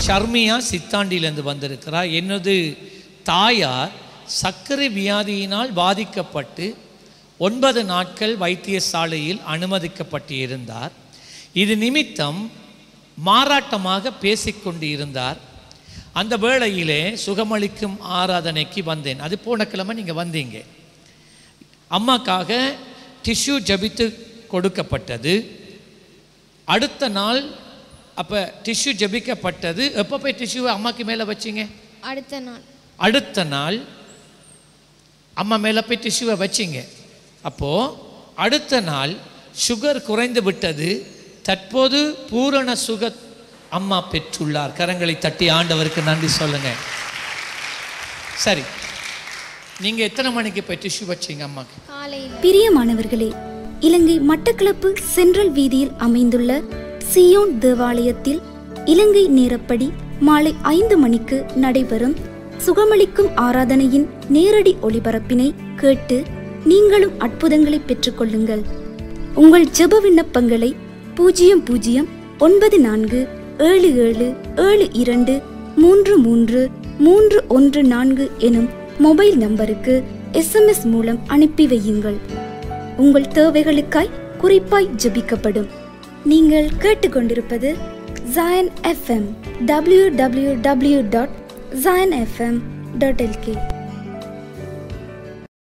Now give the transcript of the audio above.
ஷர்மியா சித்தாண்டியிலேருந்து வந்திருக்கிறார் எனது தாயார் சர்க்கரை வியாதியினால் பாதிக்கப்பட்டு ஒன்பது நாட்கள் வைத்தியசாலையில் அனுமதிக்கப்பட்டு இருந்தார் இது நிமித்தம் மாறாட்டமாக பேசிக்கொண்டு இருந்தார் அந்த வேளையிலே சுகமளிக்கும் ஆராதனைக்கு வந்தேன் அது போன கிழமை நீங்கள் வந்தீங்க அம்மாக்காக டிஷ்யூ ஜபித்து கொடுக்கப்பட்டது அடுத்த நாள் அப்போ டிஷ்யூ ஜபிக்கப்பட்டது எப்போ போய் டிஷ்யூவை அம்மாக்கு மேலே வச்சிங்க அடுத்த நாள் அடுத்த நாள் அம்மா மேலே போய் டிஷ்யூவை வச்சிங்க அப்போது அடுத்த நாள் சுகர் குறைந்து விட்டது தற்போது பூரண சுக அம்மா பெற்றுள்ளார் கரங்களை தட்டி ஆண்டவருக்கு நன்றி சொல்லுங்க சரி நீங்கள் எத்தனை மணிக்கு போய் டிஷ்யூ வச்சீங்க அம்மாக்கு காலையில் பிரியமானவர்களே இலங்கை மட்டக்களப்பு சென்ட்ரல் வீதியில் அமைந்துள்ள சியோன் தேவாலயத்தில் இலங்கை நேரப்படி மாலை ஐந்து மணிக்கு நடைபெறும் சுகமளிக்கும் ஆராதனையின் நேரடி ஒளிபரப்பினை கேட்டு நீங்களும் அற்புதங்களை பெற்றுக்கொள்ளுங்கள் உங்கள் ஜெப விண்ணப்பங்களை பூஜ்ஜியம் பூஜ்ஜியம் ஒன்பது நான்கு ஏழு ஏழு ஏழு இரண்டு மூன்று மூன்று மூன்று ஒன்று நான்கு எனும் மொபைல் நம்பருக்கு எஸ்எம்எஸ் மூலம் அனுப்பி வையுங்கள் உங்கள் தேவைகளுக்காய் குறிப்பாய் ஜெபிக்கப்படும் நீங்கள் கேட்டுக்கொண்டிருப்பது Zion FM W W W dot Zion FM dot L K